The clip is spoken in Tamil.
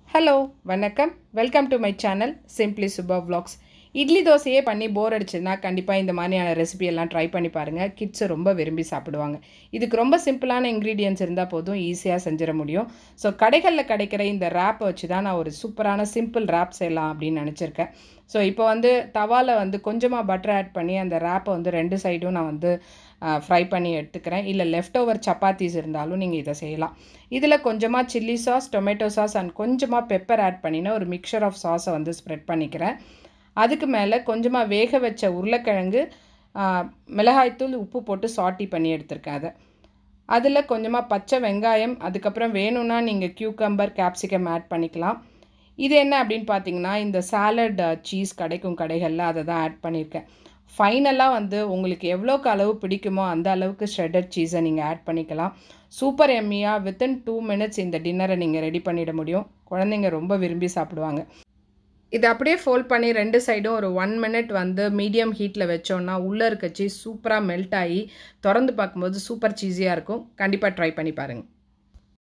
ஹலோ வணக்கம் welcome to my channel simply Subha vlogs idli தோசையே பண்ணி போர் அடிச்சுன்னா கண்டிப்பாக இந்த மாதிரியான ரெசிபி எல்லாம் ட்ரை பண்ணி பாருங்கள் கிட்ஸு ரொம்ப விரும்பி சாப்பிடுவாங்க இதுக்கு ரொம்ப சிம்பிளான இன்க்ரீடியன்ஸ் இருந்தால் போதும் ஈஸியாக செஞ்சிட முடியும் ஸோ கடைகளில் கிடைக்கிற இந்த ரேப்பை வச்சு தான் நான் ஒரு சூப்பரான சிம்பிள் ரேப் செய்யலாம் அப்படின்னு நினச்சிருக்கேன் ஸோ இப்போ வந்து தவாவில் வந்து கொஞ்சமாக பட்டர் ஆட் பண்ணி அந்த ரேப்பை வந்து ரெண்டு சைடும் நான் வந்து ஃப்ரை பண்ணி எடுத்துக்கிறேன் இல்லை லெஃப்ட் ஓவர் சப்பாத்திஸ் இருந்தாலும் நீங்கள் இதை செய்யலாம் இதில் கொஞ்சமாக chilli sauce tomato sauce and கொஞ்சமாக பெப்பர் ஆட் பண்ணினா ஒரு மிக்சர் ஆஃப் சாஸை வந்து ஸ்ப்ரெட் பண்ணிக்கிறேன் அதுக்கு மேலே கொஞ்சமாக வேக வச்ச உருளைக்கிழங்கு ஆ, மிளகாய்த்தூள் உப்பு போட்டு சாட்டி பண்ணி எடுத்திருக்கேன் அதை அதில் கொஞ்சமாக பச்சை வெங்காயம் அதுக்கப்புறம் வேணும்னா நீங்கள் கியூக்கம்பர் கேப்சிகம் ஆட் பண்ணிக்கலாம் இது என்ன அப்படின்னு பார்த்தீங்கன்னா இந்த சாலட் சீஸ் கிடைக்கும் கடைகளில் அதை தான் ஆட் பண்ணியிருக்கேன் ஃபைனலாக வந்து உங்களுக்கு எவ்வளோக்கு அளவு பிடிக்குமோ அந்த அளவுக்கு ஷ்ரெட்டட் சீஸை நீங்கள் ஆட் பண்ணிக்கலாம் சூப்பர் எம்மியாக வித்தின் டூ மினிட்ஸ் இந்த டின்னரை நீங்கள் ரெடி பண்ணிட முடியும் குழந்தைங்க ரொம்ப விரும்பி சாப்பிடுவாங்க இது அப்படியே ஃபோல்ட் பண்ணி ரெண்டு சைடும் ஒரு ஒன் மினிட் வந்து மீடியம் ஹீட்டில் வச்சோன்னா உள்ளே இருக்க சீஸ் சூப்பராக மெல்ட் ஆகி திறந்து பார்க்கும்போது சூப்பர் சீஸியாக இருக்கும் கண்டிப்பாக ட்ரை பண்ணி பாருங்கள்